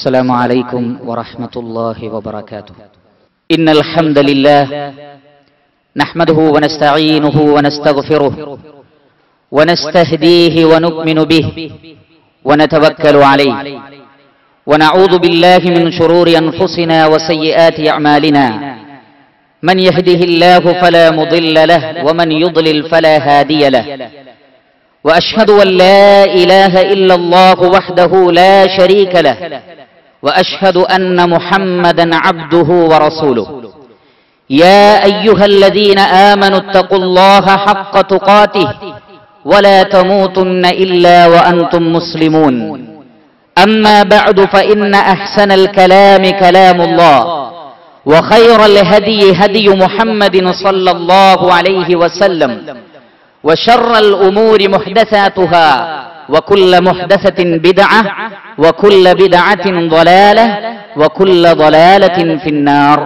السلام عليكم ورحمة الله وبركاته إن الحمد لله نحمده ونستعينه ونستغفره ونستهديه ونؤمن به ونتوكل عليه ونعوذ بالله من شرور أنفسنا وسيئات أعمالنا من يهده الله فلا مضل له ومن يضلل فلا هادي له واشهد ان لا اله الا الله وحده لا شريك له واشهد ان محمدا عبده ورسوله يا ايها الذين امنوا اتقوا الله حق تقاته ولا تموتن الا وانتم مسلمون اما بعد فان احسن الكلام كلام الله وخير الهدي هدي محمد صلى الله عليه وسلم وشر الأمور محدثاتها وكل محدثة بدعة وكل بدعة ضلالة وكل ضلالة في النار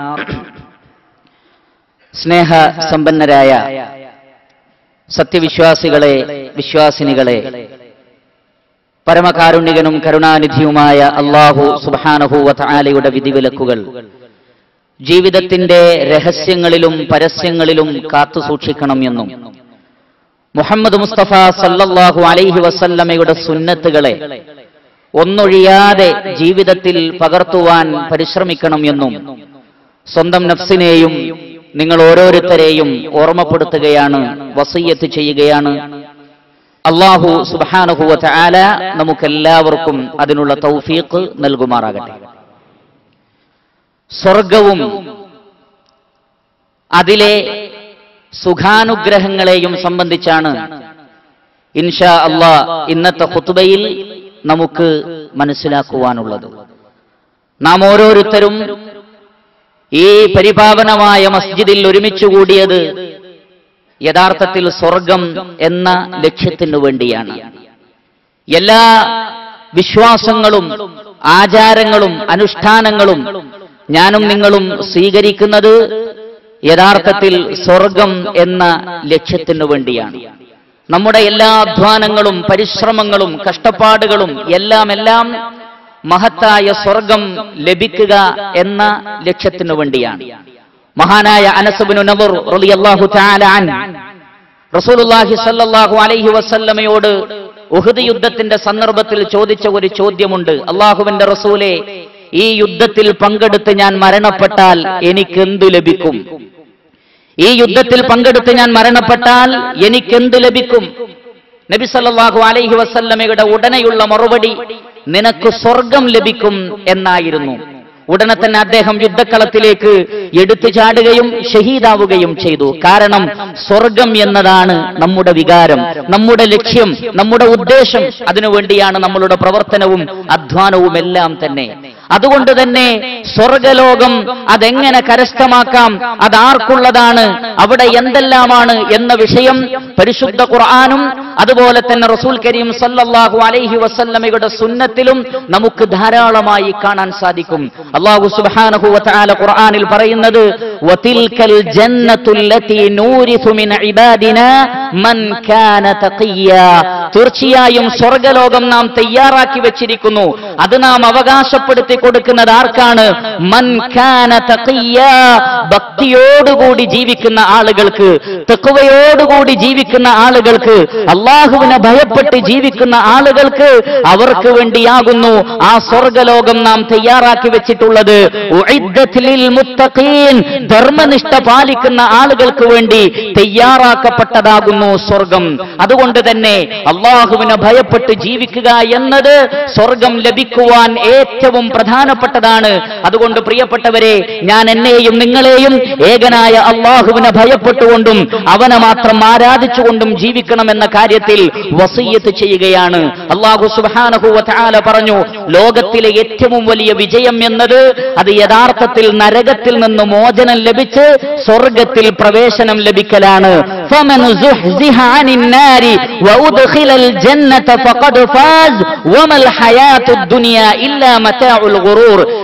സ്നേഹ സമ്പന്നരായ സത്യവിശ്വാസികളെ വിശ്വാസിനികളെ പരമകാരുണികനും കരുണാനിധിയുമായ അള്ളാഹു സുബാനഹുവ ആലയുടെ വിധിവിലക്കുകൾ ജീവിതത്തിന്റെ രഹസ്യങ്ങളിലും പരസ്യങ്ങളിലും കാത്തു സൂക്ഷിക്കണം എന്നും മുഹമ്മദ് മുസ്തഫ സല്ലല്ലാഹു അലൈഹി വസല്ലമയുടെ സുന്നത്തുകളെ ഒന്നൊഴിയാതെ ജീവിതത്തിൽ പകർത്തുവാൻ പരിശ്രമിക്കണം എന്നും സ്വന്തം നഫ്സിനെയും നിങ്ങൾ ഓരോരുത്തരെയും ഓർമ്മപ്പെടുത്തുകയാണ് വസയ്യത്ത് ചെയ്യുകയാണ് അള്ളാഹു സുബാനുഹുവ ആല നമുക്കെല്ലാവർക്കും അതിനുള്ള തൗഫീഖ് നൽകുമാറാകട്ടെ സ്വർഗവും അതിലെ സുഖാനുഗ്രഹങ്ങളെയും സംബന്ധിച്ചാണ് ഇൻഷാ അള്ളാ ഇന്നത്തെ ഹുത്തുബയിൽ നമുക്ക് മനസ്സിലാക്കുവാനുള്ളത് നാം ഓരോരുത്തരും ഈ പരിപാവനമായ മസ്ജിദിൽ ഒരുമിച്ച് കൂടിയത് യഥാർത്ഥത്തിൽ സ്വർഗം എന്ന ലക്ഷ്യത്തിനു വേണ്ടിയാണ് എല്ലാ വിശ്വാസങ്ങളും ആചാരങ്ങളും അനുഷ്ഠാനങ്ങളും ഞാനും നിങ്ങളും സ്വീകരിക്കുന്നത് യഥാർത്ഥത്തിൽ സ്വർഗം എന്ന ലക്ഷ്യത്തിനു വേണ്ടിയാണ് നമ്മുടെ എല്ലാ അധ്വാനങ്ങളും പരിശ്രമങ്ങളും കഷ്ടപ്പാടുകളും എല്ലാം എല്ലാം മഹത്തായ സ്വർഗം ലഭിക്കുക എന്ന ലക്ഷ്യത്തിനു വേണ്ടിയാണ് മഹാനായ അനസബിനു നബർ റളിയല്ലാഹു തആല അൻ റസൂലുള്ളാഹി സ്വല്ലല്ലാഹു അലൈഹി വസല്ലമയോട് ഉഹദ് യുദ്ധത്തിന്റെ സന്ദർഭത്തിൽ ചോദിച്ച ഒരു ചോദ്യമുണ്ട് അള്ളാഹുവിന്റെ റസൂലെ ഈ യുദ്ധത്തിൽ പങ്കെടുത്ത് ഞാൻ മരണപ്പെട്ടാൽ എനിക്കെന്തു ലഭിക്കും ഈ യുദ്ധത്തിൽ പങ്കെടുത്ത് ഞാൻ മരണപ്പെട്ടാൽ എനിക്കെന്ത് ലഭിക്കും നബി സല്ലല്ലാഹു അലൈഹി വസല്ലമയുടെ ഉടനെയുള്ള മറുപടി നിനക്ക് സ്വർഗം ലഭിക്കും എന്നായിരുന്നു ഉടനെ തന്നെ അദ്ദേഹം യുദ്ധക്കളത്തിലേക്ക് എടുത്തു ചാടുകയും ഷഹീദാവുകയും ചെയ്തു കാരണം സ്വർഗം എന്നതാണ് നമ്മുടെ വികാരം നമ്മുടെ ലക്ഷ്യം നമ്മുടെ ഉദ്ദേശം അതിനുവേണ്ടിയാണ് നമ്മളുടെ പ്രവർത്തനവും അധ്വാനവും എല്ലാം തന്നെ അതുകൊണ്ട് തന്നെ സ്വർഗലോകം അതെങ്ങനെ കരസ്ഥമാക്കാം അതാർക്കുള്ളതാണ് അവിടെ എന്തെല്ലാമാണ് എന്ന വിഷയം പരിശുദ്ധ ഖുർആാനും അതുപോലെ തന്നെ റസൂൽ കരീം സല്ലല്ലാഹു അലൈഹി വസല്ലമയുടെ സുന്നത്തിലും നമുക്ക് ധാരാളമായി കാണാൻ സാധിക്കും അള്ളാഹു സുബ്ഹാനഹു വതആല ഖുർആനിൽ പറയുന്നത് വതിൽകൽ ജന്നത്തുല്ലതി നൂരിസു മിൻ ഇബാദിനാ മൻ കാന തഖിയ തീർച്ചയായും സ്വർഗലോകം നാം തയ്യാറാക്കി വെച്ചിരിക്കുന്നു അത് നാം അവകാശപ്പെടുത്തി കൊടുക്കുന്നത് ആർക്കാണ് മൻ കാന തഖിയ ഭക്തിയോടുകൂടി ജീവിക്കുന്ന ആളുകൾക്ക് തെക്കുവയോടുകൂടി ജീവിക്കുന്ന ആളുകൾക്ക് അള്ളാഹുവിനെ ഭയപ്പെട്ട് ജീവിക്കുന്ന ആളുകൾക്ക് അവർക്ക് വേണ്ടിയാകുന്നു ആ സ്വർഗലോകം നാം തയ്യാറാക്കി വെച്ചിട്ടുള്ളത് ധർമ്മനിഷ്ഠ പാലിക്കുന്ന ആളുകൾക്ക് വേണ്ടി തയ്യാറാക്കപ്പെട്ടതാകുന്നു സ്വർഗം അതുകൊണ്ട് തന്നെ അള്ളാഹുവിനെ ഭയപ്പെട്ട് ജീവിക്കുക എന്നത് സ്വർഗം ലഭിക്കുവാൻ ഏറ്റവും പ്രധാനപ്പെട്ടതാണ് അതുകൊണ്ട് പ്രിയപ്പെട്ടവരെ ഞാൻ എന്നെയും നിങ്ങളെയും ഏകനായ അള്ളാഹുവിനെ ഭയപ്പെട്ടുകൊണ്ടും അവനെ മാത്രം ആരാധിച്ചുകൊണ്ടും ജീവിക്കണമെന്ന കാര്യത്തിൽ വസീയത്ത് ചെയ്യുകയാണ് അള്ളാഹു സുബാനഹുല പറഞ്ഞു ലോകത്തിലെ ഏറ്റവും വലിയ വിജയം എന്നത് അത് യഥാർത്ഥത്തിൽ നരകത്തിൽ നിന്ന് മോചനം ലഭിച്ച് സ്വർഗത്തിൽ പ്രവേശനം ലഭിക്കലാണ് فمن زحزح عن النار وأدخل الجنة فقد فاز وما الحياة الدنيا إلا متاع الغرور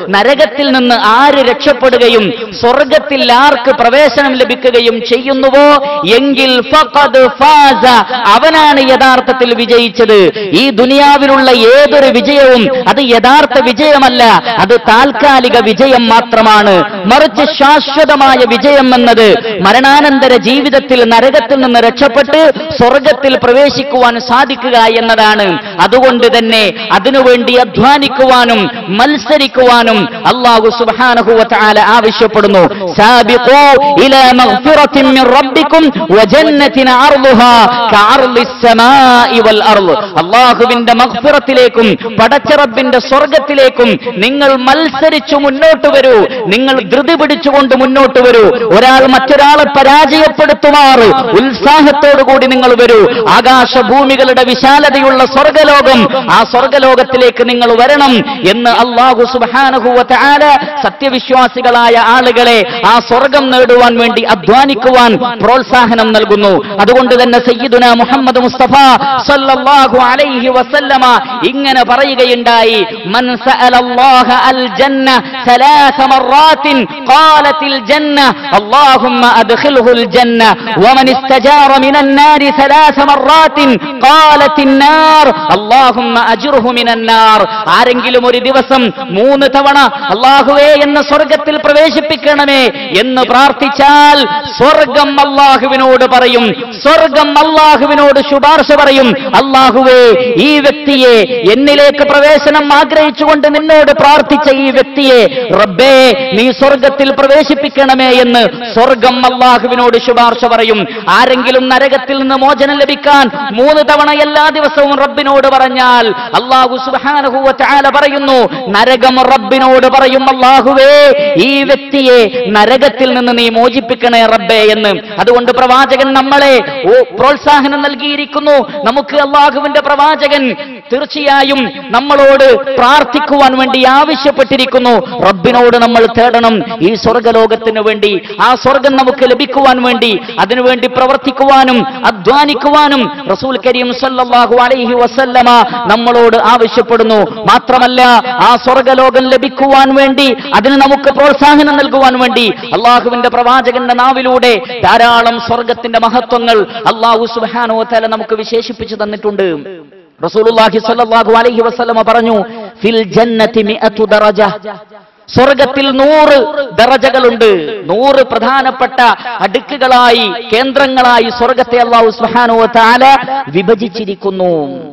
നരകത്തിൽ നിന്ന് ആര് രക്ഷപ്പെടുകയും സ്വർഗത്തിൽ ആർക്ക് പ്രവേശനം ലഭിക്കുകയും ചെയ്യുന്നുവോ എങ്കിൽ ഫഖദ് ഫാസ അവനാണ് യഥാർത്ഥത്തിൽ വിജയിച്ചത് ഈ ദുനിയാവിലുള്ള ഏതൊരു വിജയവും അത് യഥാർത്ഥ വിജയമല്ല അത് താൽക്കാലിക വിജയം മാത്രമാണ് മറിച്ച് ശാശ്വതമായ വിജയം എന്നത് മരണാനന്തര ജീവിതത്തിൽ നരകത്തിൽ നിന്ന് രക്ഷപ്പെട്ട് സ്വർഗത്തിൽ പ്രവേശിക്കുവാൻ സാധിക്കുക എന്നതാണ് അതുകൊണ്ട് തന്നെ അതിനുവേണ്ടി അധ്വാനിക്കുവാനും മത്സരിക്കുവാനും അള്ളാഹു സുബ്ഹാനഹു വതആല ആവശ്യപ്പെടുന്നു സാബിഖൂ ഇലാ മഗ്ഫിറത്തിൻ മിൻ റബ്ബിക്കും വജന്നത്തിൻ അർളുഹാ കഅർളിസ് സമാഇ വൽ അർള് അള്ളാഹുവിന്റെ മഗ്ഫിറത്തിലേക്കും പടച്ച റബ്ബിന്റെ സ്വർഗത്തിലേക്കും നിങ്ങൾ മത്സരിച്ചു മുന്നോട്ട് വരൂ നിങ്ങൾ ധൃതി പിടിച്ചുകൊണ്ട് മുന്നോട്ട് വരൂ ഒരാൾ മറ്റൊരാളെ പരാജയപ്പെടുത്തുമാറ് ഉത്സാഹത്തോടുകൂടി നിങ്ങൾ വരൂ ആകാശഭൂമികളുടെ വിശാലതയുള്ള സ്വർഗലോകം ആ സ്വർഗലോകത്തിലേക്ക് നിങ്ങൾ വരണം എന്ന് അള്ളാഹു സുബാനഹുവല സത്യവിശ്വാസികളായ ആളുകളെ ആ സ്വർഗം നേടുവാൻ വേണ്ടി അധ്വാനിക്കുവാൻ പ്രോത്സാഹനം നൽകുന്നു അതുകൊണ്ട് തന്നെ സയ്യിദുന മുഹമ്മദ് മുസ്തഫ സല്ലല്ലാഹു അലൈഹി വസല്ലമ ഇങ്ങനെ പറയുകയുണ്ടായി മൻ സഅലല്ലാഹ അൽ ജന്ന ثلاث مرات قالت الجنة اللهم أدخله الجنة ومن استجار من النار ثلاث مرات قالت النار اللهم أجره من النار ആരെങ്കിലും ഒരു ദിവസം മൂന്ന് തവണ അള്ളാഹുവേ എന്ന സ്വർഗത്തിൽ പ്രവേശിപ്പിക്കണമേ എന്ന് പ്രാർത്ഥിച്ചാൽ സ്വർഗം അള്ളാഹുവിനോട് പറയും സ്വർഗം അള്ളാഹുവിനോട് ശുപാർശ പറയും അള്ളാഹുവേ ഈ വ്യക്തിയെ എന്നിലേക്ക് പ്രവേശനം ആഗ്രഹിച്ചുകൊണ്ട് നിന്നോട് പ്രാർത്ഥിച്ച ഈ വ്യക്തിയെ റബ്ബേ നീ സ്വർഗത്തിൽ പ്രവേശിപ്പിക്കണമേ എന്ന് സ്വർഗം അള്ളാഹുവിനോട് ശുപാർശ പറയും ആരെങ്കിലും നരകത്തിൽ നിന്ന് മോചനം ലഭിക്കാൻ മൂന്ന് തവണ എല്ലാ ദിവസവും റബ്ബിനോട് പറഞ്ഞാൽ അള്ളാഹു സുബാനഹുവ ചാല പറയുന്നു നരകം റബ്ബിനോട് പറയും അള്ളാഹുവേ ഈ വ്യക്തിയെ നരകത്തിൽ നിന്ന് നീ മോചിപ്പിക്കണേ റബ്ബേ എന്ന് അതുകൊണ്ട് പ്രവാചകൻ നമ്മളെ ഓ പ്രോത്സാഹനം നൽകിയിരിക്കുന്നു നമുക്ക് അള്ളാഹുവിന്റെ പ്രവാചകൻ തീർച്ചയായും നമ്മളോട് പ്രാർത്ഥിക്കുവാൻ വേണ്ടി ആവശ്യപ്പെട്ടിരിക്കുന്നു റബ്ബിനോട് നമ്മൾ തേടണം ഈ സ്വർഗലോകത്തിന് വേണ്ടി ആ സ്വർഗം നമുക്ക് ലഭിക്കുവാൻ വേണ്ടി അതിനുവേണ്ടി പ്രവർത്തിക്കുവാനും അധ്വാനിക്കുവാനും റസൂൽ കരീം സല്ലല്ലാഹു അലൈഹി വസല്ലമ നമ്മളോട് ആവശ്യപ്പെടുന്നു മാത്രമല്ല ആ സ്വർഗലോകം ലഭിക്കുവാൻ വേണ്ടി അതിന് നമുക്ക് പ്രോത്സാഹനം നൽകുവാൻ വേണ്ടി അള്ളാഹുവിന്റെ പ്രവാചകന്റെ നാവിലൂടെ ധാരാളം സ്വർഗത്തിന്റെ മഹത്വങ്ങൾ അള്ളാഹു സുബ്ഹാനഹു വതആല നമുക്ക് വിശേഷിപ്പിച്ചു തന്നിട്ടുണ്ട് റസൂലുള്ളാഹി സ്വല്ലല്ലാഹു അലൈഹി വസല്ലമ പറഞ്ഞു ഫിൽ ജന്നതി മിഅതു ദറജ സ്വർഗത്തിൽ നൂറ് ദറജകളുണ്ട് നൂറ് പ്രധാനപ്പെട്ട അടുക്കുകളായി കേന്ദ്രങ്ങളായി സ്വർഗത്തെ അള്ളാഹു സുബ്ഹാനഹു വതആല വിഭജിച്ചിരിക്കുന്നു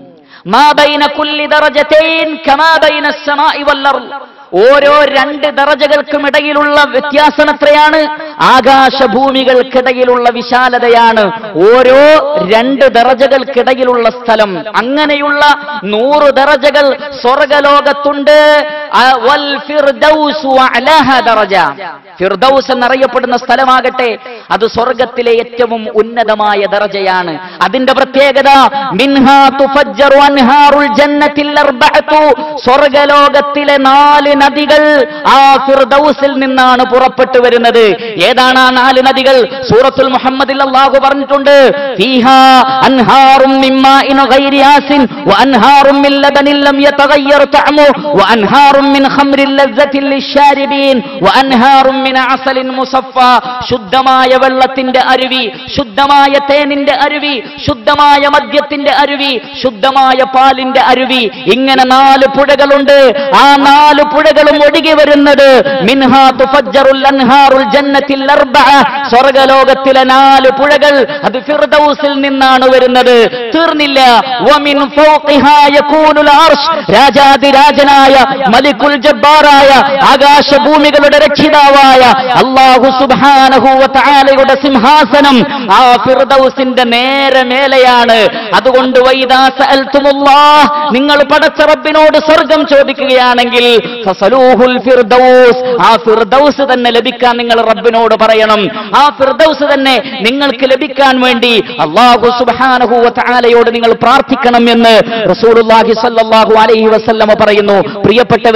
മാ ബൈന കുല്ലി ദറജതൈൻ കമാ ബൈന അസ്സമാഇ വൽ അർള് ഓരോ രണ്ട് ദറജകൾക്കും ഇടയിലുള്ള വ്യത്യാസം എത്രയാണ് ആകാശഭൂമികൾക്കിടയിലുള്ള വിശാലതയാണ് ഓരോ രണ്ട് ദറജകൾക്കിടയിലുള്ള സ്ഥലം അങ്ങനെയുള്ള നൂറ് ദറജകൾ സ്വർഗലോകത്തുണ്ട് ആ, വൽ ഫിർദൗസു അഅലാഹ ദറജ ഫിർദൗസ് എന്നറിയപ്പെടുന്ന സ്ഥലമാകട്ടെ അത് സ്വർഗത്തിലെ ഏറ്റവും ഉന്നതമായ ദറജയാണ് അതിന്റെ പ്രത്യേകത മിൻഹാ തുഫജ്ജറു അൻഹാറുൽ ജന്നത്തിൽ അർബഅതു സ്വർഗലോകത്തിലെ നാല് നദികൾ ആ ഫിർദൗസിൽ നിന്നാണ് പുറപ്പെട്ടു വരുന്നത് ഏതാണ് ആ നാല് നദികൾ സൂറത്തുൽ മുഹമ്മദിൽ അല്ലാഹു പറഞ്ഞിട്ടുണ്ട് ഫീഹാ അൻഹാറും മിൻ മാഇൻ ഗൈരി ആസിൻ വഅൻഹാറും മിൻ ലബനിൻ ലം യതഗയ്യർ തഅമു വഅൻഹാറും മിൻ ഖംറിൻ ലസ്സത്തിൻ ലിശ്ശാരിബീൻ വഅൻഹാറും മിൻ അസലിൻ മുസഫ ശുദ്ധമായ വെള്ളത്തിന്റെ അരുവി ശുദ്ധമായ തേനിന്റെ അരുവി ശുദ്ധമായ മദ്യത്തിന്റെ അരുവി ശുദ്ധമായ പാലിന്റെ അരുവി ഇങ്ങനെ നാല് പുഴകളുണ്ട് ആ നാല് പുഴകളും ഒഴുകി വരുന്നത് മിൻഹാ തുഫജ്ജറുൽ അൻഹാറുൽ ജന്നത്തിൽ അർബഅ സ്വർഗലോകത്തിലെ നാല് പുഴകൾ അത് ഫിർദൗസിൽ നിന്നാണ് വരുന്നത് തീർന്നില്ല വമിൻ ഫൗഖിഹാ യകൂനുൽ അർശ് രാജാതിരാജനായ മലിക്കുൽ ജബ്ബാറായ ആകാശഭൂമികളുടെ രക്ഷിതാവായ അല്ലാഹു സുബ്ഹാനഹു വ തആലയുടെ സിംഹാസനം ആ ഫിർദൗസിന്റെ നേരെ മേലെയാണ് അതുകൊണ്ട് വൈദാ സഅൽതുമുല്ലാഹ് നിങ്ങൾ പടച്ച റബ്ബിനോട് സ്വർഗം ചോദിക്കുകയാണെങ്കിൽ ഫസലൂഹുൽ ഫിർദൗസ് ആ ഫിർദൗസ് തന്നെ ലഭിക്കാൻ നിങ്ങൾ റബ്ബിനോട് പറയണം ആ ഫിർദൗസ് തന്നെ നിങ്ങൾക്ക് ലഭിക്കാൻ വേണ്ടി അല്ലാഹു സുബ്ഹാനഹു വ തആലയോട് നിങ്ങൾ പ്രാർത്ഥിക്കണം എന്ന് റസൂലുള്ളാഹി സ്വല്ലല്ലാഹു അലൈഹി വസല്ലമ പറയുന്നു പ്രിയപ്പെട്ടവരെ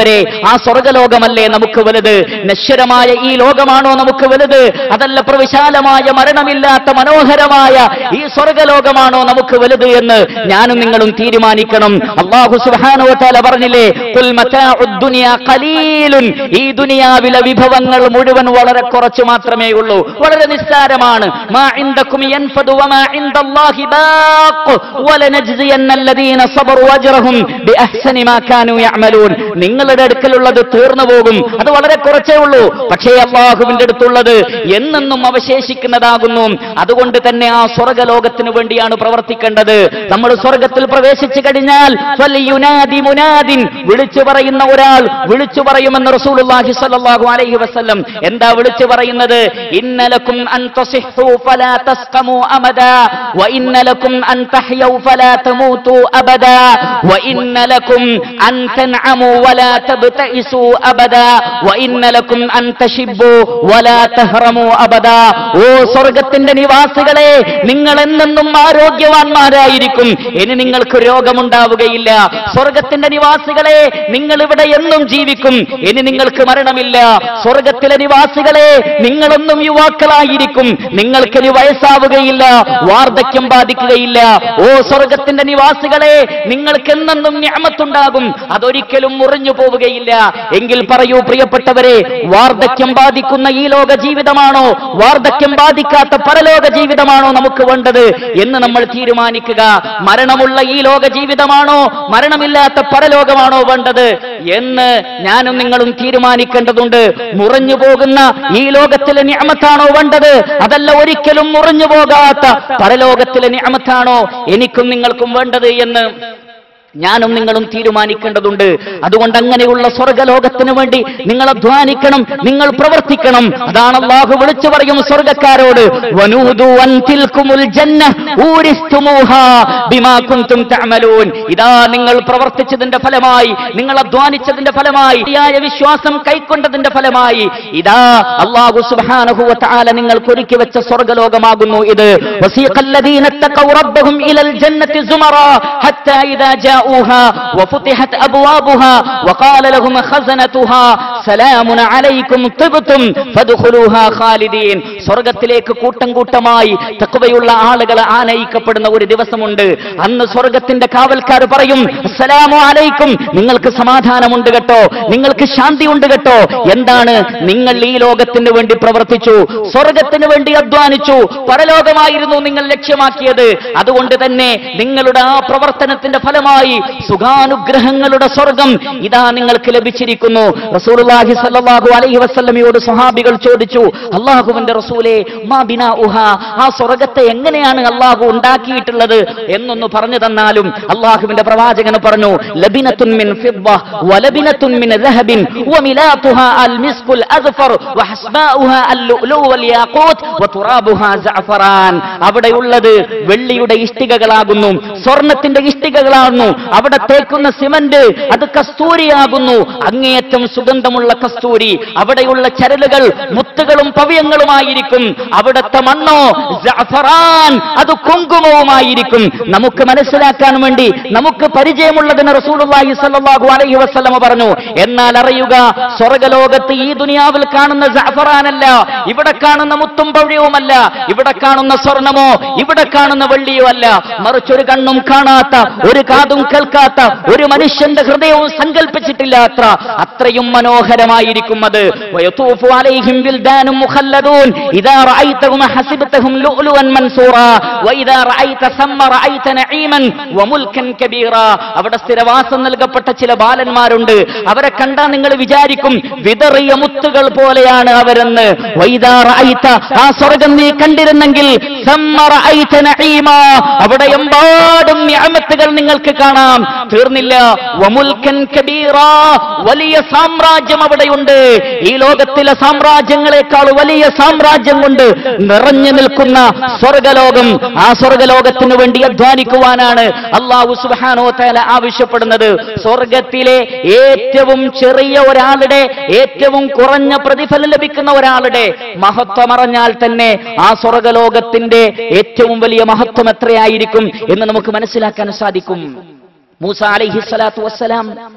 പ്രിയപ്പെട്ടവരെ ആ സ്വർഗലോകമല്ലേ നമുക്ക് വലുത് നശ്വരമായ ഈ ലോകമാണോ നമുക്ക് വലുത് അതല്ല പ്രവിശാലമായ മരണമില്ലാത്ത മനോഹരമായ ഈ സ്വർഗലോകമാണോ നമുക്ക് വലുത് എന്ന് ഞാനും നിങ്ങളും തീരുമാനിക്കണം അള്ളാഹു സുബ്ഹാനഹു വതആല പറഞ്ഞില്ലേ "ഖുൽ മതാഉദ് ദുനിയ ഖലീലുൻ ഈ ദുനിയാവിലെ വിഭവങ്ങൾ മുഴുവൻ വളരെ കുറച്ച് മാത്രമേ ഉള്ളൂ വളരെ നിസ്സാരമാണ് മാ ഇൻദകും യൻഫദു വമാ ഇൻദല്ലാഹി ബാഖ് വലനജ്സിയന്ന അല്ലദീന സബറു അജ്റഹും ബിഅഹ്സനി മാ കാനൂ യഅമലൂൻ നിങ്ങളുടെ അടുക്കലുള്ളത് തീർന്നു പോകും അത് വളരെ കുറച്ചേ ഉള്ളൂ പക്ഷേ അള്ളാഹുവിന്റെ അടുത്തുള്ളത് എന്നെന്നും അവശേഷിക്കുന്നതാകുന്നു അതുകൊണ്ട് തന്നെ ആ സ്വർഗലോകത്തിന് വേണ്ടിയാണ് പ്രവർത്തിക്കേണ്ടത് നമ്മൾ സ്വർഗത്തിൽ പ്രവേശിച്ചു കഴിഞ്ഞാൽ ഫൽയുനാദി മുനാദിൻ വിളിച്ചു പറയുന്ന ഒരാൾ വിളിച്ചു പറയുമെന്ന് റസൂലുള്ളാഹി സ്വല്ലല്ലാഹു അലൈഹി വസല്ലം എന്താ വിളിച്ചു പറയുന്നത് ഇന്നലക്കും അൻ തസിഹു ഫലാ തസ്ഖമു അമദാ വ ഇന്നലക്കും അൻ തഹ്യൗ ഫലാ തമൂതു അബദാ വ ഇന്നലക്കും അൻ തൻഅമു വലാ തബ്തഇസു അബദാ വ ഇന്നലക്കും അൻ തശിബ്ബു വലാ തഹ്റമു അബദാ ഓ സ്വർഗത്തിന്റെ നിവാസികളെ നിങ്ങൾ എന്നെന്നും ആരോഗ്യവാന്മാരായിരിക്കും ഇനി നിങ്ങൾക്ക് രോഗമുണ്ടാവുകയില്ല സ്വർഗത്തിന്റെ നിവാസികളെ നിങ്ങൾ ഇവിടെ എന്നും ജീവിക്കും ഇനി നിങ്ങൾക്ക് മരണമില്ല സ്വർഗത്തിലെ നിവാസികളെ നിങ്ങളെന്നും യുവാക്കളായിരിക്കും നിങ്ങൾക്ക് ഇനി വയസ്സാവുകയില്ല വാർദ്ധക്യം ബാധിക്കുകയില്ല ഓ സ്വർഗത്തിന്റെ നിവാസികളെ നിങ്ങൾക്ക് എന്നെന്നും ഞാമത്തുണ്ടാകും അതൊരിക്കലും മുറിഞ്ഞു പോവുകയില്ല എങ്കിൽ പറയൂ പ്രിയപ്പെട്ടവരെ വാർദ്ധക്യം ബാധിക്കുന്ന ഈ ലോക ജീവിതമാണോ വാർദ്ധക്യം ബാധിക്കാത്ത പരലോക ജീവിതമാണോ നമുക്ക് വേണ്ടത് എന്ന് നമ്മൾ തീരുമാനിക്കുക മരണമുള്ള ഈ ലോക ജീവിതമാണോ മരണമില്ലാത്ത പരലോകമാണോ വേണ്ടത് എന്ന് ഞാനും നിങ്ങളും തീരുമാനിക്കേണ്ടതുണ്ട് മുറിഞ്ഞു പോകുന്ന ഈ ലോകത്തിലെ നിയമത്താണോ വേണ്ടത് അതല്ല ഒരിക്കലും മുറിഞ്ഞു പോകാത്ത പരലോകത്തിലെ നിയമത്താണോ എനിക്കും നിങ്ങൾക്കും വേണ്ടത് എന്ന് ഞാനും നിങ്ങളും തീരുമാനിക്കേണ്ടതുണ്ട് അതുകൊണ്ട് അങ്ങനെയുള്ള സ്വർഗലോകത്തിന് വേണ്ടി നിങ്ങൾ അധ്വാനിക്കണം നിങ്ങൾ പ്രവർത്തിക്കണം അതാണ് അള്ളാഹു വിളിച്ചു പറയും സ്വർഗക്കാരോട് വനൂദു അൻ തിൽക്കുമുൽ ജന്ന ഊരിസ്തുമൂഹാ ബിമാ കുന്തും തഅമലൂൻ ഇതാ നിങ്ങൾ പ്രവർത്തിച്ചതിന്റെ ഫലമായി നിങ്ങൾ അധ്വാനിച്ചതിന്റെ ഫലമായി ശരിയായ വിശ്വാസം കൈക്കൊണ്ടതിന്റെ ഫലമായി ഇതാ അള്ളാഹു സുബ്ഹാനഹു വ തആല നിങ്ങൾക്ക് ഒരുക്കി വെച്ച സ്വർഗലോകമാകുന്നു ഇത് വസീഖല്ലദീന തഖൗ റബ്ബഹും ഇലൽ ജന്നത്തി സുമറാ ഹത്താ ഇദാ جاءوها وفتحت أبوابها وقال لهم خزنتها سلام عليكم طبتم فادخلوها خالدين സ്വർഗത്തിലേക്ക് കൂട്ടം കൂട്ടമായി തക്കവയുള്ള ആളുകൾ ആനയിക്കപ്പെടുന്ന ഒരു ദിവസമുണ്ട് അന്ന് സ്വർഗത്തിന്റെ കാവൽക്കാർ പറയും അസ്സലാമു അലൈക്കും നിങ്ങൾക്ക് സമാധാനമുണ്ട് കേട്ടോ നിങ്ങൾക്ക് ശാന്തി ഉണ്ട് കേട്ടോ എന്താണ് നിങ്ങൾ ഈ ലോകത്തിന് വേണ്ടി പ്രവർത്തിച്ചു സ്വർഗത്തിന് വേണ്ടി അധ്വാനിച്ചു പരലോകമായിരുന്നു നിങ്ങൾ ലക്ഷ്യമാക്കിയത് അതുകൊണ്ട് തന്നെ നിങ്ങളുടെ ആ പ്രവർത്തനത്തിന്റെ ഫലമായി സുഖാനുഗ്രഹങ്ങളുടെ സ്വർഗം ഇതാ നിങ്ങൾക്ക് ലഭിച്ചിരിക്കുന്നു റസൂലുള്ളാഹി സ്വല്ലല്ലാഹു അലൈഹി വസല്ലമയോട് സ്വഹാബികൾ ചോദിച്ചു അള്ളാഹുവിന്റെ റസൂലേ മാ ബിനാ ഉഹ ആ സ്വർഗത്തെ എങ്ങനെയാണ് അള്ളാഹു ഉണ്ടാക്കിയിട്ടുള്ളത് എന്നൊന്ന് പറഞ്ഞു തന്നാലും അള്ളാഹുവിന്റെ പ്രവാചകൻ പറഞ്ഞു ലബിനത്തുൻ മിൻ ഫിദ്ദ വലബിനത്തുൻ മിൻ ദഹബിൻ വമിലാതുഹാ അൽ മിസ്കുൽ അസ്ഫർ വഹസ്ബാഉഹ അൽ ലുഅ്ലു വൽ യാഖൂത്ത് വതുറാബുഹാ സഅഫറാൻ അവിടെയുള്ളത് വെള്ളിയുടെ ഇഷ്ടികകളാകുന്നു സ്വർണത്തിന്റെ ഇഷ്ടികകളാകുന്നു അവിടെ തേക്കുന്ന സിമന്റ് അത് കസ്തൂരിയാകുന്നു അങ്ങേയറ്റം സുഗന്ധമുള്ള കസ്തൂരി അവിടെയുള്ള ചരലുകൾ മുത്തുകളും പവ്യങ്ങളുമായിരിക്കും അവിടുത്തെ മണ്ണോ ജഅഫറാൻ അത് കുങ്കുമവുമായിരിക്കും നമുക്ക് മനസ്സിലാക്കാൻ വേണ്ടി നമുക്ക് പരിചയമുള്ളതിന് റസൂലുള്ളാഹി സ്വല്ലല്ലാഹു അലൈഹി വസല്ലമ പറഞ്ഞു എന്നാൽ അറിയുക സ്വർഗലോകത്ത് ഈ ദുനിയാവിൽ കാണുന്ന ജഅഫറാനല്ല ഇവിടെ കാണുന്ന മുത്തും പവ്യവുമല്ല ഇവിടെ കാണുന്ന സ്വർണമോ ഇവിടെ കാണുന്ന വെള്ളിയോ അല്ല മറിച്ച് ഒരു കണ്ണും കാണാത്ത ഒരു കാതും കേൾക്കാത്ത ഒരു മനുഷ്യന്റെ ഹൃദയവും സങ്കല്പിച്ചിട്ടില്ലാത്ര അത്രയും മനോഹരമായിരിക്കും അത് വയതൂഫു അലൈഹിം വിൽദാനും മുഖല്ലദൂൻ ഇദാ റഅയ്തഹും ഹസിബ്തഹും ലുഅ്ലുഅൻ മൻസൂറാ വഇദാ റഅയ്ത സമ്മ റഅയ്ത നഈമൻ വമുൽക്കൻ കബീറ അവിടെ സ്ഥിരവാസം നൽകപ്പെട്ട ചില ബാലന്മാരുണ്ട് അവരെ കണ്ടാൽ നിങ്ങൾ വിചാരിക്കും വിതറിയ മുത്തുകൾ പോലെയാണ് അവരെന്ന് വൈദാ റഅയ്ത ആ സ്വർഗം നീ കണ്ടിരുന്നെങ്കിൽ സമ്മ റഅയ്ത നഈമാ അവിടെ എമ്പാടും നിഅമത്തുകൾ നിങ്ങൾക്ക് കാണാം തീർന്നില്ല വമുൽക്കൻ കബീറ വലിയ സാമ്രാജ്യം അവിടെയുണ്ട് ഈ ലോകത്തിലെ സാമ്രാജ്യങ്ങളെക്കാൾ വലിയ സാമ്രാജ്യം കൊണ്ട് നിറഞ്ഞു നിൽക്കുന്ന സ്വർഗലോകം ആ സ്വർഗലോകത്തിന് വേണ്ടി അധ്വാനിക്കുവാനാണ് അള്ളാഹു സുബ്ഹാനഹു തആല ആവശ്യപ്പെടുന്നത് സ്വർഗത്തിലെ ഏറ്റവും ചെറിയ ഒരാളുടെ ഏറ്റവും കുറഞ്ഞ പ്രതിഫലം ലഭിക്കുന്ന ഒരാളുടെ മഹത്വം അറിഞ്ഞാൽ തന്നെ ആ സ്വർഗലോകത്തിന്റെ ഏറ്റവും വലിയ മഹത്വം എത്രയായിരിക്കും എന്ന് നമുക്ക് മനസ്സിലാക്കാൻ സാധിക്കും മൂസ അലൈഹി സ്വലാത്തു വസ്സലാം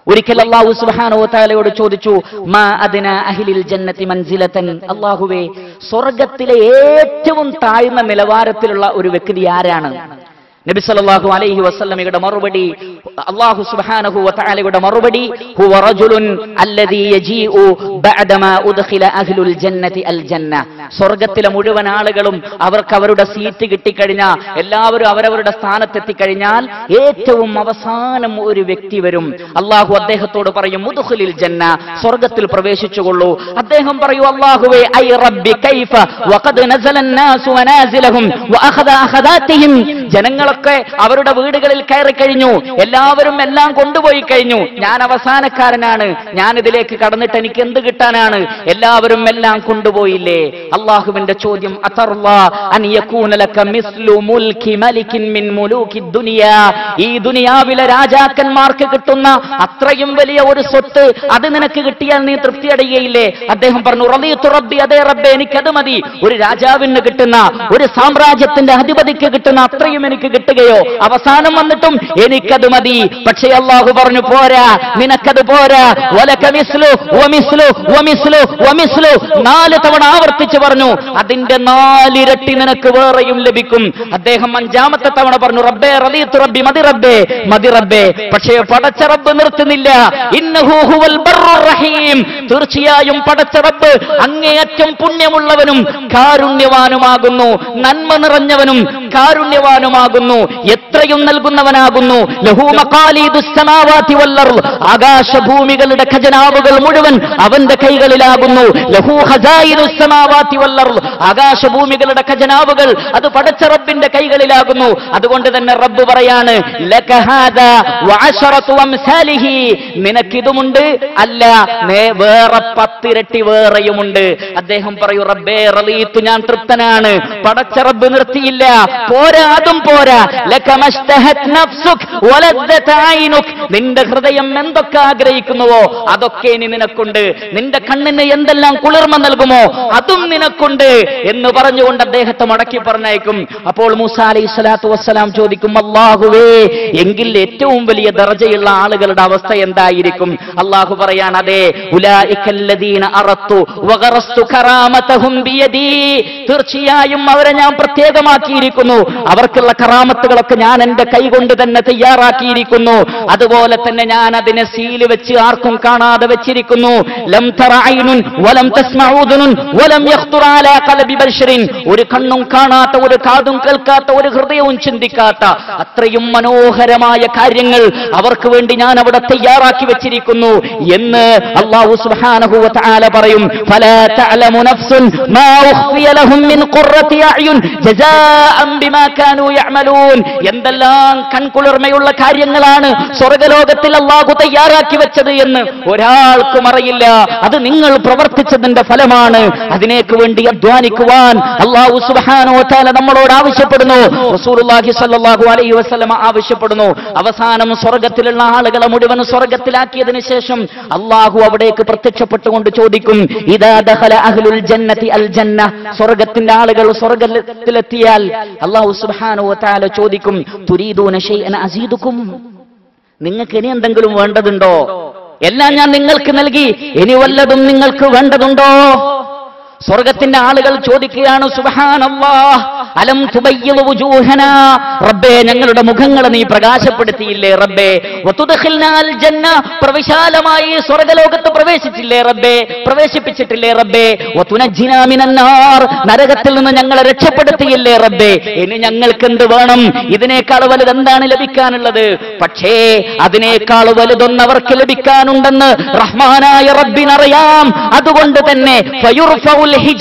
ഒരിക്കൽ അള്ളാഹു സുബ്ഹാനഹു വതആലയോട് ചോദിച്ചു മാ അദ്ന അഹ്ലിൽ ജന്നതി മൻസിലതൻ അള്ളാഹുവേ സ്വർഗ്ഗത്തിലെ ഏറ്റവും താഴ്ന്ന നിലവാരത്തിലുള്ള ഒരു വ്യക്തി ആരാണ് നബി സല്ലല്ലാഹു അലൈഹി വസല്ലമയുടെ മറുപടി അല്ലാഹു സുബ്ഹാനഹു വതആലയുടെ മറുപടി ഹുവ റജുലുൻ അല്ലദീ യജീഉ ബഅദമാ ഉദ്ഖില അഹ്ലുൽ ജന്നതി അൽ ജന്ന സ്വർഗ്ഗത്തിലെ മുഴുവൻ ആളുകളും അവർക്ക് അവരുടെ സീറ്റ് കിട്ടിക്കഴിഞ്ഞാൽ എല്ലാവരും അവരവരുടെ സ്ഥാനത്തെത്തിക്കഴിഞ്ഞാൽ ഏറ്റവും അവസാനം ഒരു വ്യക്തി വരും അള്ളാഹു അദ്ദേഹത്തോട് പറയും മുദ്ഖിലിൽ ജന്ന സ്വർഗ്ഗത്തിൽ പ്രവേശിച്ചുകൊള്ളൂ അദ്ദേഹം പറയൂ അല്ലാഹുവേ ഐ റബ്ബി കൈഫ വഖദ് നസല الناس വനാസിലഹും വഅഖദ അഖദാതിഹിം ജനങ്ങളൊക്കെ അവരുടെ വീടുകളിൽ കയറി കഴിഞ്ഞു എല്ലാവരും എല്ലാം കൊണ്ടുപോയി കഴിഞ്ഞു ഞാൻ അവസാനക്കാരനാണ് ഞാൻ ഇതിലേക്ക് കടന്നിട്ട് എനിക്ക് എന്ത് കിട്ടാനാണ് എല്ലാവരും എല്ലാം കൊണ്ടുപോയില്ലേ അള്ളാഹുവിന്റെ ചോദ്യം അത്തറുല്ലാ അൻ യകൂന ലക മിസ്ലു മുൽക്കി മലികിൻ മിൻ മുലൂക്കി ദുനിയാ ഈ ദുനിയാവിലെ രാജാക്കന്മാർക്ക് കിട്ടുന്ന അത്രയും വലിയ ഒരു സ്വത്ത് അത് നിനക്ക് കിട്ടിയാൽ നീ തൃപ്തി അടയുകയില്ലേ അദ്ദേഹം പറഞ്ഞു റളിയത്തു റബ്ബി അതേ റബ്ബെ എനിക്കത് മതി ഒരു രാജാവിന് കിട്ടുന്ന ഒരു സാമ്രാജ്യത്തിന്റെ അധിപതിക്ക് കിട്ടുന്ന അത്രയും എനിക്ക് കിട്ടുകയോ അവസാനം വന്നിട്ടും എനിക്കത് മതി പക്ഷേ അള്ളാഹു പറഞ്ഞു പോരാ നിനക്കത് പോരാ വലക മിസ്ലു വമിസ്ലു വമിസ്ലു വമിസ്ലു നാല് തവണ ആവർത്തിച്ച് പറഞ്ഞു അതിന്റെ നാലിരട്ടി നിനക്ക് വേറെയും ലഭിക്കും അദ്ദേഹം അഞ്ചാമത്തെ തവണ പറഞ്ഞു റബ്ബേ റലീത്ത് റബ്ബി മതി റബ്ബേ മതി റബ്ബേ പക്ഷേ പടച്ച റബ്ബ് നിർത്തുന്നില്ല ഇന്നഹു ഹുവൽ ബർറുർ റഹീം തീർച്ചയായും പടച്ച റബ്ബ് അങ്ങേയറ്റം പുണ്യമുള്ളവനും കാരുണ്യവാനുമാകുന്നു നന്മ നിറഞ്ഞവനും കാരുണ്യവാനുമാകുന്നു എത്രയും നൽകുന്നവനാകുന്നു ലഹു മഖാലീദുസ് സമാവാതി വൽ അർള് ആകാശഭൂമികളുടെ ഖജനാവുകൾ മുഴുവൻ അവന്റെ കൈകളിലാകുന്നു ലഹു ഖസായിനുസ് സമാവാതി വൽ അർള് ആകാശഭൂമികളുടെ ഖജനാവുകൾ അത് പടച്ച റബ്ബിന്റെ കൈകളിലാകുന്നു അതുകൊണ്ട് തന്നെ റബ്ബ് പറയാണ് ലക ഹാദാ വഅശറതു അംസാലിഹി നിനക്കിതുമുണ്ട് അല്ല നേ- വേറെ പത്തിരട്ടി വേറെയുമുണ്ട് അദ്ദേഹം പറയൂ റബ്ബേ റളീത്തു ഞാൻ തൃപ്തനാണ് പടച്ച റബ്ബ് നിർത്തിയില്ല പോരാ അതും പോരാ ലക മസ്തഹത് നഫ്സുക് വലദ്ദത ഐനുക് നിന്റെ ഹൃദയം എന്തൊക്കെ ആഗ്രഹിക്കുന്നുവോ അതൊക്കെ ഇനി നിനക്കുണ്ട് നിന്റെ കണ്ണിന് എന്തെല്ലാം കുളിർമ നൽകുമോ അതും നിനക്കുണ്ട് എന്ന് പറഞ്ഞുകൊണ്ട് അദ്ദേഹത്തെ മടക്കി പറഞ്ഞയക്കും അപ്പോൾ മൂസ അലൈഹി സ്വലാത്തു വസ്സലാം ചോദിക്കും അള്ളാഹുവേ എങ്കിൽ ഏറ്റവും വലിയ ദർജയുള്ള ആളുകളുടെ അവസ്ഥ എന്തായിരിക്കും അള്ളാഹു പറയാൻ അതെ ഉലായിക്കല്ലദീന അറത്തു വഗറസ്തു കറാമതഹും ബിയദീ തീർച്ചയായും അവരെ ഞാൻ പ്രത്യേകമാക്കിയിരിക്കുന്നു അവർക്കുള്ള കറാമത്തുകളൊക്കെ ഞാൻ എന്റെ കൈകൊണ്ട് തന്നെ തയ്യാറാക്കിയിരിക്കുന്നു അതുപോലെ തന്നെ ഞാൻ അതിനെ സീല് വെച്ച് ആർക്കും കാണാതെ വെച്ചിരിക്കുന്നു ലം തറ ഐനുൻ വലം തസ്മഉ ഉദുനുൻ വലം യഖ്തുറ അലാ ഖൽബി ബശറിൻ ഒരു കണ്ണും കാണാത്ത ഒരു കാതും കേൾക്കാത്ത ഒരു ഹൃദയവും ചിന്തിക്കാത്ത അത്രയും മനോഹരമായ കാര്യങ്ങൾ അവർക്ക് വേണ്ടി ഞാൻ അവിടെ തയ്യാറാക്കി വെച്ചിരിക്കുന്നു എന്ന് അല്ലാഹു സുബ്ഹാനഹു വ തആല പറയും ഫലാ തഅലമു നഫ്സുൻ മാ ഉഖ്ഫിയ ലഹും മിൻ ഖുർറത്തി അഅ്യുൻ ജസാഅൻ ബിമാ കാനൂ യഅമലൂൻ എന്തെല്ലാം കൺകുളിർമയുള്ള കാര്യങ്ങളാണ് സ്വർഗലോകത്തിൽ അള്ളാഹു തയ്യാറാക്കി വെച്ചത് എന്ന് ഒരാൾക്കും അറിയില്ല അത് നിങ്ങൾ പ്രവർത്തിച്ചതിന്റെ ഫലമാണ് അതിനേക്ക് വേണ്ടി അധ്വാനിക്കുവാൻ അള്ളാഹു സുബ്ഹാനഹു വ തആല നമ്മളോട് ആവശ്യപ്പെടുന്നു റസൂലുള്ളാഹി സ്വല്ലല്ലാഹു അലൈഹി വസല്ലമ ആവശ്യപ്പെടുന്നു അവസാനം സ്വർഗത്തിലുള്ള ആളുകളെ മുഴുവൻ സ്വർഗത്തിലാക്കിയതിനു ശേഷം അള്ളാഹു അവിടേക്ക് പ്രത്യക്ഷപ്പെട്ടുകൊണ്ട് ചോദിക്കും ഇദാ ദഖല അഹ്ലുൽ ജന്നതി അൽ ജന്ന സ്വർഗത്തിന്റെ ആളുകൾ സ്വർഗത്തിലെത്തിയാൽ അള്ളാഹു സുബ്ഹാനഹു വ തആല ചോദിക്കും തുരീദൂന ഷൈഅൻ അസീദുക്കും നിങ്ങൾക്ക് ഇനി എന്തെങ്കിലും വേണ്ടതുണ്ടോ എല്ലാം ഞാൻ നിങ്ങൾക്ക് നൽകി ഇനി വല്ലതും നിങ്ങൾക്ക് വേണ്ടതുണ്ടോ സ്വർഗത്തിന്റെ ആളുകൾ ചോദിക്കുകയാണ് സുബ്ഹാനല്ലാഹ് അലം തുബയ്യിദു വുജൂഹനാ റബ്ബേ ഞങ്ങളുടെ മുഖങ്ങളെ നീ പ്രകാശപ്പെടുത്തിയില്ലേ റബ്ബേ വതുദ്ഖിൽനാൽ ജന്ന പ്രവിശാലമായി സ്വർഗലോകത്ത് പ്രവേശിച്ചില്ലേ റബ്ബേ പ്രവേശിപ്പിച്ചിട്ടില്ലേ റബ്ബേ വതുനജ്ജിനാ മിനന്നാർ നരകത്തിൽ നിന്ന് ഞങ്ങളെ രക്ഷപ്പെടുത്തിയില്ലേ റബ്ബേ ഇനി ഞങ്ങൾക്ക് എന്ത് വേണം ഇതിനേക്കാൾ വലുത് എന്താണ് ലഭിക്കാനുള്ളത് പക്ഷേ അതിനേക്കാൾ വലുതൊന്ന് അവർക്ക് ലഭിക്കാനുണ്ടെന്ന് റഹ്മാനായ റബ്ബിനറിയാം അതുകൊണ്ട് തന്നെ ഫയുർഫഉൽ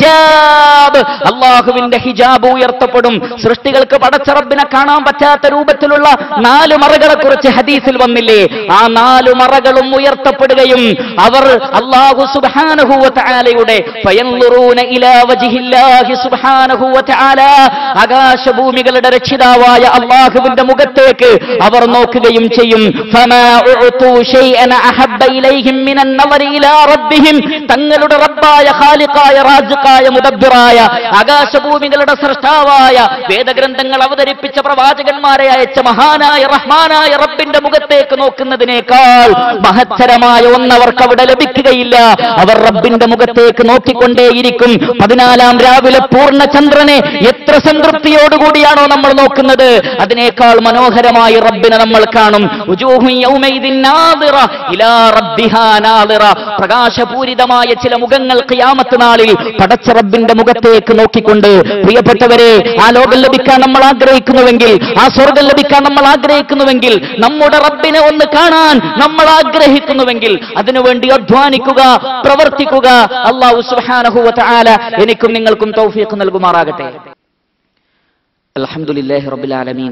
ഹിജാബ് അള്ളാഹുവിന്റെ ഹിജാബ് ഉയർത്തപ്പെടും സൃഷ്ടികൾക്ക് പടച്ച റബ്ബിനെ കാണാൻ പറ്റാത്ത രൂപത്തിലുള്ള നാല് മറകളെ കുറിച്ച് ഹദീസിൽ വന്നില്ലേ ആ നാല് മറകളും ഉയർത്തപ്പെടുകയും അവർ അള്ളാഹു സുബ്ഹാനഹു വ തആലയുടെ ഫയൻളുറൂന ഇലാ വജ്ഹില്ലാഹി സുബ്ഹാനഹു വ തആല ആകാശഭൂമികളുടെ രക്ഷിതാവായ അള്ളാഹുവിന്റെ മുഖത്തേക്ക് അവർ നോക്കുകയും ചെയ്യും ഫമാ ഉഅ്തു ഷൈഅൻ അഹബ്ബ ഇലൈഹിം മിനൻ നളരി ഇലാ റബ്ബിഹിം തങ്ങളുടെ റബ്ബായ ഖാലിഖായ റാസിഖായ മുദബ്ബിറായ ആകാശഭൂമികളുടെ സൃഷ്ടാവായ വേദഗ്രന്ഥങ്ങൾ അവതരിപ്പിച്ച പ്രവാചകന്മാരെ അയച്ച മഹാനായ റഹ്മാനായ റബ്ബിന്റെ മുഖത്തേക്ക് നോക്കുന്നതിനേക്കാൾ മഹത്തരമായ ഒന്നവർക്ക് അവിടെ ലഭിക്കുകയില്ല അവർ റബ്ബിന്റെ മുഖത്തേക്ക് നോക്കിക്കൊണ്ടേയിരിക്കും പതിനാലാം രാവിലെ പൂർണ്ണ ചന്ദ്രനെ എത്ര സംതൃപ്തിയോടുകൂടിയാണോ നമ്മൾ നോക്കുന്നത് അതിനേക്കാൾ മനോഹരമായി റബ്ബിനെ നമ്മൾ കാണും ഉജൂഹുൻ യൗമൈദിൻ നാദിറ ഇലാ റബ്ബിഹാ നാദിറ. പ്രകാശപൂരിതമായ ചില മുഖങ്ങൾ ഖിയാമത്ത് നാളിൽ പടച്ച റബ്ബിന്റെ മുഖത്തേക്ക് നോക്കിക്കൊണ്ട് പ്രിയപ്പെട്ടവരെ ആ ലോകം ലഭിക്കാൻ നമ്മൾ ആഗ്രഹിക്കുന്നുവെങ്കിൽ ആ സ്വർഗം ലഭിക്കാൻ നമ്മൾ ആഗ്രഹിക്കുന്നുവെങ്കിൽ നമ്മുടെ റബ്ബിനെ ഒന്ന് കാണാൻ നമ്മൾ ആഗ്രഹിക്കുന്നുവെങ്കിൽ അതിനുവേണ്ടി അധ്വാനിക്കുക പ്രവർത്തിക്കുക അള്ളാഹു സുബ്ഹാനഹു വ തആല എനിക്കും നിങ്ങൾക്കും തൗഫീഖ് നൽകുമാറാകട്ടെ അൽഹംദുലില്ലാഹി റബ്ബിൽ ആലമീൻ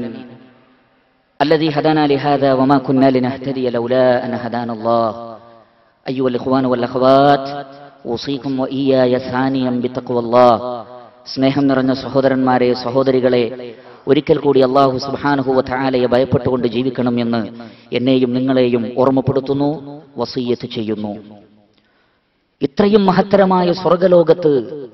الذي هدانا لهذا وما كنا لنهتدي لولا أن هدانا الله أيها الإخوان والأخوات أوصيكم وإياي ثانيا بتقوى الله സ്നേഹം നിറഞ്ഞ സഹോദരന്മാരെ സഹോദരികളെ ഒരിക്കൽ കൂടി അള്ളാഹു സുബാനുഹുവ താലയെ ഭയപ്പെട്ടുകൊണ്ട് ജീവിക്കണം എന്ന് എന്നെയും നിങ്ങളെയും ഓർമ്മപ്പെടുത്തുന്നു വസീയത്ത് ചെയ്യുന്നു ഇത്രയും മഹത്തരമായ സ്വർഗലോകത്ത്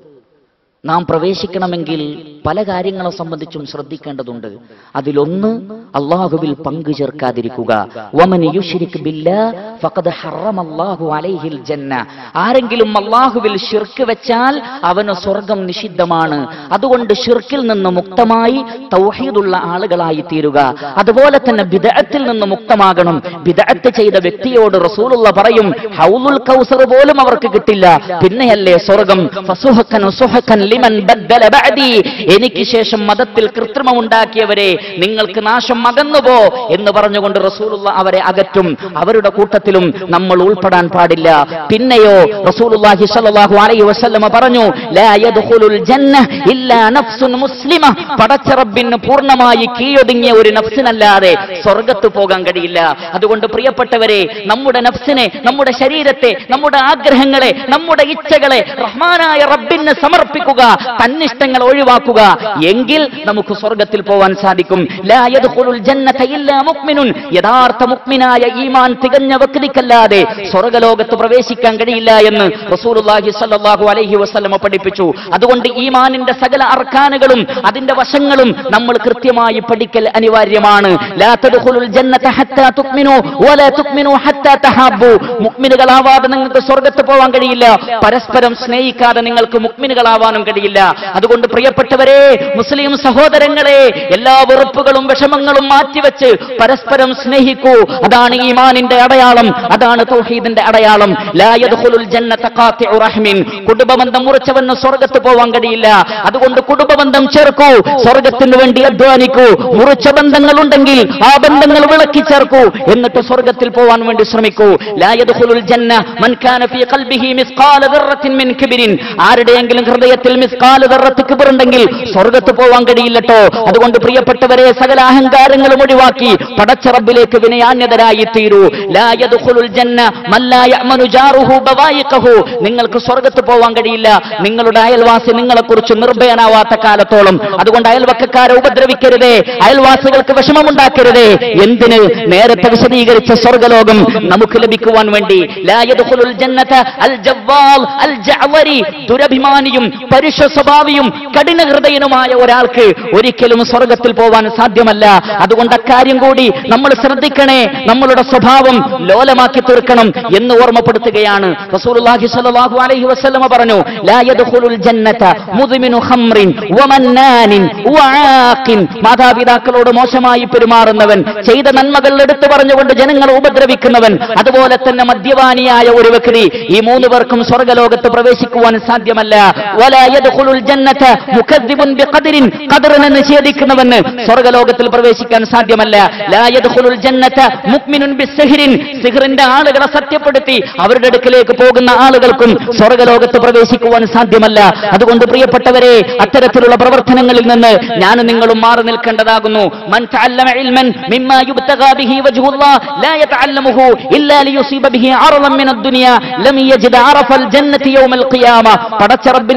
നാം പ്രവേശിക്കണമെങ്കിൽ പല കാര്യങ്ങളെ സംബന്ധിച്ചും ശ്രദ്ധിക്കേണ്ടതുണ്ട് അതിലൊന്ന് അള്ളാഹുവിൽ പങ്കു ചേർക്കാതിരിക്കുക വമൻ യുശ്രിക് ബില്ലാ ഫഖദ് ഹറമല്ലാഹു അലൈഹിൽ ജന്ന ആരെങ്കിലും അള്ളാഹുവിൽ ഷിർക്ക് വെച്ചാൽ അവന് സ്വർഗം നിഷിദ്ധമാണ് അതുകൊണ്ട് ഷിർക്കിൽ നിന്ന് മുക്തമായി തൗഹീദുള്ള ആളുകളായി തീരുക അതുപോലെ തന്നെ ബിദഅത്തിൽ നിന്ന് മുക്തമാകണം ബിദഅത്ത് ചെയ്ത വ്യക്തിയോട് റസൂലുള്ള പറയും ഹൗലുൽ കൗസർ പോലും അവർക്ക് കിട്ടില്ല പിന്നെയല്ലേ സ്വർഗം ഫസുഹക്കൻ സുഹക്കൻ ലിമൻ ബദ്ദല ബഅദി എനിക്ക് ശേഷം മതത്തിൽ കൃത്രിമം ഉണ്ടാക്കിയവരെ നിങ്ങൾക്ക് നാശം അകന്നുപോ എന്ന് പറഞ്ഞുകൊണ്ട് റസൂലുള്ള അവരെ അകറ്റും അവരുടെ കൂട്ടത്തിലും നമ്മൾ ഉൾപ്പെടാൻ പാടില്ല പിന്നെയോ റസൂലുള്ളാഹി സ്വല്ലല്ലാഹു അലൈഹി വസല്ലമ പറഞ്ഞു ലാ യദ്ഖുലുൽ ജന്ന ഇല്ലാ നഫ്സുൻ മുസ്ലിമ പടച്ച റബ്ബിന് പൂർണ്ണമായി കീഴൊതുങ്ങിയ ഒരു നഫ്സിനല്ലാതെ സ്വർഗത്ത് പോകാൻ കഴിയില്ല അതുകൊണ്ട് പ്രിയപ്പെട്ടവരെ നമ്മുടെ നഫ്സിനെ നമ്മുടെ ശരീരത്തെ നമ്മുടെ ആഗ്രഹങ്ങളെ നമ്മുടെ ഇച്ഛകളെ റഹ്മാനായ റബ്ബിന് സമർപ്പിക്കുക തന്നിഷ്ടങ്ങൾ ഒഴിവാക്കുക എങ്കിൽ നമുക്ക് സ്വർഗത്തിൽ പോവാൻ സാധിക്കും ലാ യദ്ഖുലുൽ ജന്നത ഇല്ലാ മുഅ്മിനുൻ യഥാർത്ഥ മുഅ്മിനായ ഈമാൻ തികഞ്ഞ വ്യക്തിക്കല്ലാതെ സ്വർഗലോകത്ത് പ്രവേശിക്കാൻ കഴിയില്ല എന്ന് റസൂലുള്ളാഹി സ്വല്ലല്ലാഹു അലൈഹി വസല്ലമ പഠിപ്പിച്ചു അതുകൊണ്ട് ഈമാനിന്റെ സകല അർക്കാനുകളും അതിന്റെ വശങ്ങളും നമ്മൾ കൃത്യമായി പഠിക്കൽ അനിവാര്യമാണ് ലാ തദ്ഖുലുൽ ജന്നത ഹത്താ തുഅ്മിനു വലാ തുഅ്മിനു ഹത്താ തഹാബ്ബു മുഅ്മിനുകളാവാതെ നിങ്ങൾക്ക് സ്വർഗത്ത് പോവാൻ കഴിയില്ല പരസ്പരം സ്നേഹിക്കാതെ നിങ്ങൾക്ക് മുഅ്മിനുകളാവാനും കഴിയില്ല അതുകൊണ്ട് പ്രിയപ്പെട്ടവരെ മുസ്ലിം സഹോദരങ്ങളെ എല്ലാ വെറുപ്പുകളും വിഷമങ്ങളും മാറ്റിവെച്ച് പരസ്പരം സ്നേഹിക്കൂ അതാണ് ഈമാനിന്റെ അടയാളം അതാണ് തൗഹീദിന്റെ അടയാളം ലാ യദ്ഖുലുൽ ജന്നത ഖാത്തിഉ റഹ്മിൻ കുടുംബബന്ധം മുറിച്ചവന് സ്വർഗത്ത് പോവാൻ കഴിയില്ല അതുകൊണ്ട് കുടുംബബന്ധം ചേർക്കൂ സ്വർഗത്തിന് വേണ്ടി അധ്വാനിക്കൂ മുറിച്ച ബന്ധങ്ങളുണ്ടെങ്കിൽ ആ ബന്ധങ്ങൾ വിളക്കി ചേർക്കൂ എന്നിട്ട് സ്വർഗത്തിൽ പോവാൻ വേണ്ടി ശ്രമിക്കൂ ലാ യദ്ഖുലുൽ ജന്ന മൻ കാന ഫീ ഖൽബിഹി മിസ്ഖാല ദർറത്തിൻ മിൻ കിബ്രിൻ ആരുടെയെങ്കിലും ഹൃദയത്തിൽ മിസ്ഖാല ദർറത്ത് കിബറുണ്ടെങ്കിൽ സ്വർഗത്ത് പോവാൻ കഴിയില്ലട്ടോ അതുകൊണ്ട് പ്രിയപ്പെട്ടവരെ സകല അഹങ്കാരങ്ങളും ഒഴിവാക്കി പടച്ച റബ്ബിലേക്ക് വിനയാന്യതരായി തീരൂ ലാ യദ്ഖുലുൽ ജന്ന മൻ ലാ യഅ്മനു ജാറുഹു ബവായിഖഹു നിങ്ങൾക്ക് സ്വർഗത്ത് പോവാൻ കഴിയില്ല നിങ്ങളുടെ അയൽവാസി നിങ്ങളെക്കുറിച്ച് നിർഭയനാവാത്ത കാലത്തോളം അതുകൊണ്ട് അയൽവക്കക്കാരെ ഉപദ്രവിക്കരുതേ അയൽവാസികൾക്ക് വിഷമമുണ്ടാക്കരുതേ എന്തിന് നേരത്തെ വിശദീകരിച്ച സ്വർഗലോകം നമുക്ക് ലഭിക്കുവാൻ വേണ്ടി ലാ യദ്ഖുലുൽ ജന്നത അൽ ജവ്വാൽ അൽ ജഅവരി ദുരഭിമാനിയും പരുഷ സ്വഭാവിയും കഠിന ഹൃദയനുമായ ഒരാൾക്ക് ഒരിക്കലും സ്വർഗത്തിൽ പോവാൻ സാധ്യമല്ല അതുകൊണ്ട് അക്കാര്യം കൂടി നമ്മൾ ശ്രദ്ധിക്കണേ നമ്മളുടെ സ്വഭാവം ലോലമാക്കി തീർക്കണം എന്ന് ഓർമ്മപ്പെടുത്തുകയാണ് റസൂലുള്ളാഹി സ്വല്ലല്ലാഹു അലൈഹി വസല്ലമ പറഞ്ഞു ലാ യദ്ഖുലുൽ ജന്നത മുദ്മിനു ഖംറിൻ വമന്നാനിൻ വആഖിൻ മാതാപിതാക്കളോട് മോശമായി പെരുമാറുന്നവൻ ചെയ്ത നന്മകൾ എടുത്തു പറഞ്ഞുകൊണ്ട് ജനങ്ങളെ ഉപദ്രവിക്കുന്നവൻ അതുപോലെ തന്നെ മദ്യപാനിയായ ഒരു വ്യക്തി ഈ മൂന്ന് പേർക്കും സ്വർഗലോകത്ത് പ്രവേശിക്കുവാൻ സാധ്യമല്ല വലാ യദ്ഖുലുൽ ജന്നത മുകദ്ദിബുൻ ബിഖദരിൻ ഖദറിനെ നിഷേധിക്കുന്നവന് സ്വർഗലോകത്തിൽ പ്രവേശിക്കാൻ സാധ്യമല്ല ലാ യദ്ഖുലുൽ ജന്നത മുഅ്മിനുൻ ബിസ്സിഹ്റിൻ സിഹ്റിന്റെ ആളുകളെ സത്യപ്പെടുത്തി അവരുടെ അടുക്കലേക്ക് പോകുന്ന ആളുകൾക്കും സ്വർഗലോകത്ത് പ്രവേശിക്കുവാൻ സാധ്യമല്ല അതുകൊണ്ട് പ്രിയപ്പെട്ടവരെ അത്തരത്തിലുള്ള പ്രവർത്തനങ്ങളിൽ നിന്ന് ഞാൻ നിങ്ങളും മാറി നിൽക്കേണ്ടതാകുന്നു മൻ തഅല്ലമ ഇൽമൻ മിമ്മാ യുബ്തഗാ ബിഹി വജ്ഹുല്ലാഹ് ലാ യതഅല്ലമുഹു ഇല്ലാ ലിയുസീബ ബിഹി അറളൻ മിനദ് ദുനിയ ലം യജിദ് അറഫൽ ജന്നതി യൗമൽ ഖിയാമ പടച്ച റബ്ബിന്റെ പ്രതിഫലം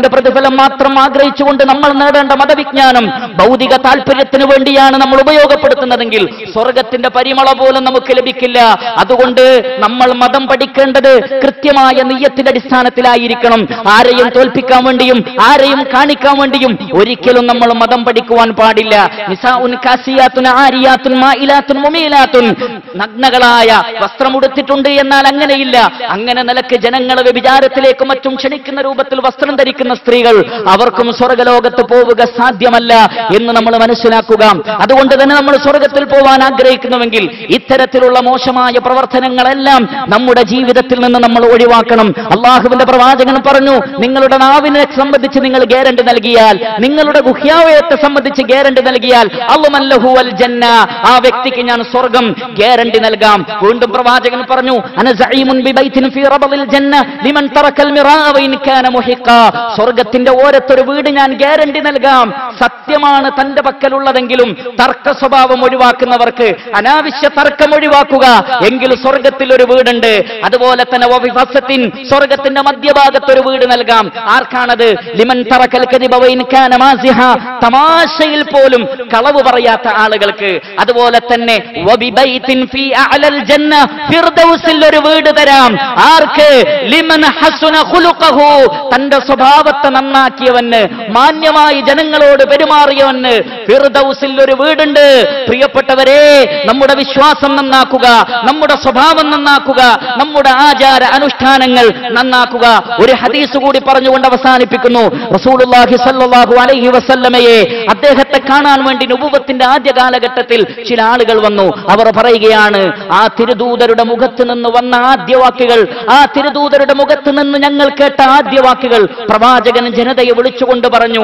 പ്രതിഫലം മാത്രം ആഗ്രഹിച്ചുകൊണ്ട് നമ്മൾ നേടേണ്ട മതവിജ്ഞാനം ഭൗതിക താല്പര്യത്തിന് വേണ്ടിയാണ് നമ്മൾ ഉപയോഗപ്പെടുത്തുന്നതെങ്കിൽ സ്വർഗത്തിന്റെ പരിമള പോലും നമുക്ക് ലഭിക്കില്ല അതുകൊണ്ട് നമ്മൾ മതം പഠിക്കേണ്ടത് കൃത്യമായ നെയ്യത്തിന്റെ അടിസ്ഥാനത്തിലായിരിക്കണം ആരെയും തോൽപ്പിക്കാൻ വേണ്ടിയും ആരെയും കാണിക്കാൻ വേണ്ടിയും ഒരിക്കലും നമ്മൾ മതം പഠിക്കുവാൻ പാടില്ല നിസാഉൻ കാസിയാത്തുൻ ആരിയാത്തുൻ മായിലാത്തുൻ മുമീലാത്തുൻ നഗ്നകളായ വസ്ത്രമുടുത്തിട്ടുണ്ട് എന്നാൽ അങ്ങനെയില്ല അങ്ങനെ നിലക്ക് ജനങ്ങളെ വ്യഭിചാരത്തിലേക്കും മറ്റും ക്ഷണിക്കുന്ന രൂപത്തിൽ വസ്ത്രം ധരിക്കുന്ന സ്ത്രീകൾ അവർക്കും സ്വർഗലോകത്ത് പോവുക സാധ്യമല്ല എന്ന് നമ്മൾ മനസ്സിലാക്കുക അതുകൊണ്ട് തന്നെ നമ്മൾ സ്വർഗത്തിൽ പോവാൻ ആഗ്രഹിക്കുന്നുവെങ്കിൽ ഇത്തരത്തിലുള്ള മോശമായ പ്രവർത്തനങ്ങളെല്ലാം നമ്മുടെ ജീവിതത്തിൽ നിന്ന് നമ്മൾ ഒഴിവാക്കണം അള്ളാഹുവിന്റെ പ്രവാചകൻ പറഞ്ഞു നിങ്ങളുടെ നാവിനെ സംബന്ധിച്ച് നിങ്ങൾ ഗ്യാരണ്ടി നൽകിയാൽ നിങ്ങളുടെ ഗുഹ്യാവയത്തെ സംബന്ധിച്ച് ഗ്യാരണ്ടി നൽകിയാൽ അള്ളമല്ലഹു അൽ ജന്ന ആ വ്യക്തിക്ക് ഞാൻ സ്വർഗം ഗ്യാരണ്ടി നൽകാം വീണ്ടും പ്രവാചകൻ പറഞ്ഞു അന സഈമുൻ ബിബൈത്തിൻ ഫീ റബദിൽ ജന്ന ലിമൻ തറക്കൽ മിറാ വഇൻ കാന മുഹിഖാ സ്വർഗത്തിന്റെ ഓരത്തൊരു വീട് ഞാൻ ഗ്യാരണ്ടി നൽകാം സത്യമാണ് തന്റെ പക്കലുള്ളതെങ്കിലും തർക്ക സ്വഭാവം ഒഴിവാക്കുന്നവർക്ക് അനാവശ്യ തർക്കം ഒഴിവാക്കുക എങ്കിൽ സ്വർഗത്തിൽ ഒരു വീടുണ്ട് അതുപോലെ തന്നെ വവിഫസത്തിൻ സ്വർഗത്തിന്റെ മധ്യഭാഗത്ത് ഒരു വീട് നൽകാം ആർക്കാണത് ലിമൻ തറക്കൽ കദിബ വഇൻ കാന മാസിഹ തമാശയിൽ പോലും കളവ് പറയാത്ത ആളുകൾക്ക് അതുപോലെ തന്നെ വബിബൈത്തിൻ ഫീ അഅലൽ ജന്ന ഫിർദൗസിൽ ഒരു വീട് തരാം ആർക്ക് ലിമൻ ഹസുന ഖുലുഖഹു തന്റെ സ്വഭാവത്തെ നന്നാക്കിയവന് മാന്യമായി ജനങ്ങളോട് പെരുമാറിയവന് ഫിർദൗസിൽ ഒരു വീടുണ്ട് പ്രിയപ്പെട്ടവരെ നമ്മുടെ വിശ്വാസം നന്നാക്കുക നമ്മുടെ സ്വഭാവം നന്നാക്കുക നമ്മുടെ ആചാര അനുഷ്ഠാനങ്ങൾ നന്നാക്കുക ഒരു ഹദീസ് കൂടി പറഞ്ഞുകൊണ്ട് അവസാനിപ്പിക്കുന്നു റസൂലുള്ളാഹി സ്വല്ലല്ലാഹു അലൈഹി വസല്ലമയെ അദ്ദേഹത്തെ കാണാൻ വേണ്ടി നുബുവത്തിന്റെ ആദ്യ കാലഘട്ടത്തിൽ ചില ആളുകൾ വന്നു അവർ പറയുകയാണ് ആ തിരുദൂതരുടെ മുഖത്ത് നിന്ന് വന്ന ആദ്യ വാക്കുകൾ ആ തിരുദൂതരുടെ മുഖത്ത് നിന്ന് ഞങ്ങൾ കേട്ട ആദ്യ വാക്കുകൾ പ്രവാചകൻ ജനതയെ വിളിച്ചുകൊണ്ട് പറഞ്ഞു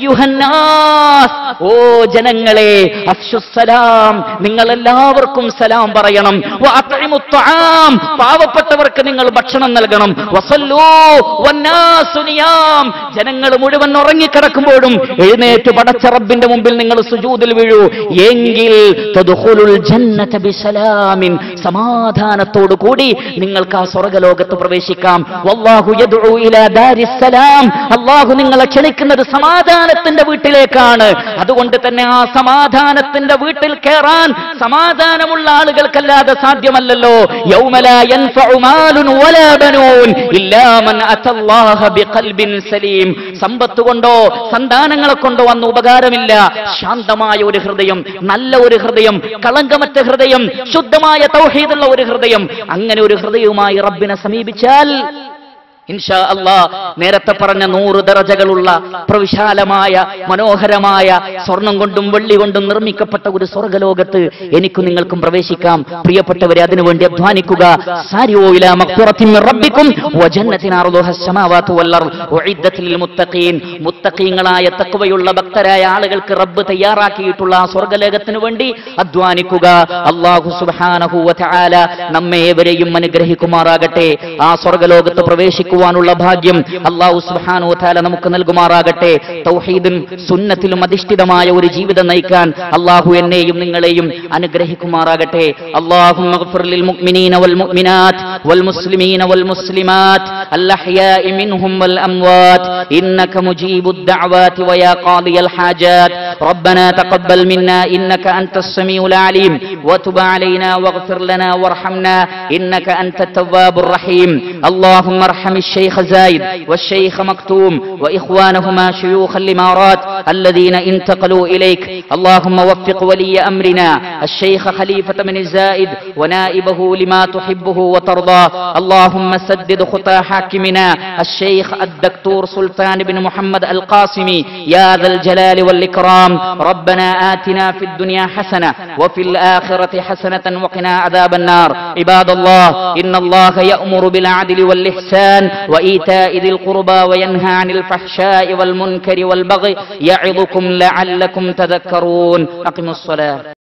അയ്യുഹന്നാസ് ഓ ജനങ്ങളെ അഫ്ശുസ്സലാം നിങ്ങൾ എല്ലാവർക്കും സലാം പറയണം വഅത്ഇമു ത്വആം പാവപ്പെട്ടവർക്ക് നിങ്ങൾ ഭക്ഷണം നൽകണം വസല്ലൂ വന്നാസു നിയാം ജനങ്ങൾ മുഴുവൻ ഉറങ്ങിക്കിടക്കുമ്പോഴും എഴുന്നേറ്റ് പടച്ച റബ്ബിന്റെ മുമ്പിൽ നിങ്ങൾ സുജൂദിൽ വീഴൂ എങ്കിൽ തദ്ഖുലുൽ ജന്നത ബിസലാമിൻ സമാധാനത്തോടു കൂടി നിങ്ങൾക്ക് ആ സ്വർഗലോകത്ത് പ്രവേശിക്കാം വല്ലാഹു യദ്ഉ ഇലാ ദാരിസ്സലാം അല്ലാഹു നിങ്ങളെ ക്ഷണിക്കുന്നത് സമാധാനത്തിന്റെ വീട്ടിലേക്കാണ് അതുകൊണ്ട് തന്നെ ആ സമാധാനത്തിന്റെ വീട്ടിൽ കയറാൻ സമാധാനമുള്ള ആളുകൾക്കല്ലാതെ സാധ്യമല്ലല്ലോ യൗമല യൻഫഉ മാലുൻ വലാ ബനൂൻ ഇല്ലാ മൻ അത്തല്ലാഹ ബിഖൽബിൻ സലീം സമ്പത്ത് കൊണ്ടോ സന്താനങ്ങളെ കൊണ്ടോ അന്ന് ഉപകാരമില്ല ശാന്തമായ ഒരു ഹൃദയം നല്ല ഒരു ഹൃദയം കളങ്കമറ്റ ഹൃദയം ശുദ്ധമായ തൗഹീദുള്ള ഒരു ഹൃദയം അങ്ങനെ ഒരു ഹൃദയവുമായി റബ്ബിനെ സമീപിച്ചാൽ ഇൻഷാ അല്ലാ നേരത്തെ പറഞ്ഞ നൂറ് ദറജകളുള്ള പ്രവിശാലമായ മനോഹരമായ സ്വർണം കൊണ്ടും വെള്ളി കൊണ്ടും നിർമ്മിക്കപ്പെട്ട ഒരു സ്വർഗലോകത്ത് എനിക്കും നിങ്ങൾക്കും പ്രവേശിക്കാം പ്രിയപ്പെട്ടവരെ അതിനുവേണ്ടി അധ്വാനിക്കുക സാരിയോ ഇലാ മഗ്ഫിറത്തിൻ മിർ റബ്ബിക്കും വജന്നത്തിൻ അർദുഹ അസ്സമാവാതു വൽ അർദ് ഉഇദ്ദത്ത് ലിൽ മുത്തഖീൻ മുത്തഖീങ്ങളായ തഖ്വയുള്ള ഭക്തരായ ആളുകൾക്ക് റബ്ബ് തയ്യാറാക്കിയിട്ടുള്ള ആ സ്വർഗലോകത്തിന് വേണ്ടി അധ്വാനിക്കുക അല്ലാഹു സുബ്ഹാനഹു വ തആല നമ്മെ ഏവരെയും അനുഗ്രഹിക്കുമാറാകട്ടെ ആ സ്വർഗലോകത്ത് പ്രവേശിക്കുവാനുള്ള ഭാഗ്യം അള്ളാഹു സുബ്ഹാനഹു വ തആല നമുക്ക് നൽകുമാറാകട്ടെ തൗഹീദും സുന്നത്തിലും അധിഷ്ഠിതമായ ഒരു ജീവിതം നയിക്കാൻ അള്ളാഹു എന്നെയും നിങ്ങളെയും അനുഗ്രഹിക്കുമാറാകട്ടെ اللهم اغفر للمؤمنين والمؤمنات والمسلمين والمسلمات الأحياء منهم والأموات إنك مجيب الدعوات ويا قاضي الحاجات ربنا تقبل منا إنك أنت السميع العليم وتب علينا واغفر لنا وارحمنا إنك أنت التواب الرحيم اللهم ارحم الشيخ زايد والشيخ مكتوم وإخوانهما شيوخ الإمارات الذين انتقلوا إليك اللهم وفق ولي أمرنا الشيخ خليفة من الزائد ونائبه لما تحبه وترضى اللهم سدد خطى حاكمنا الشيخ الدكتور سلطان بن محمد القاسمي يا ذا الجلال والإكرام ربنا آتنا في الدنيا حسنة وفي الآخرة حسنة وقنا عذاب النار عباد الله إن الله يأمر بالعدل والإحسان وإيتاء ذي القربى وينهى عن الفحشاء والمنكر والبغي يعظكم لعلكم تذكرون أقموا الصلاة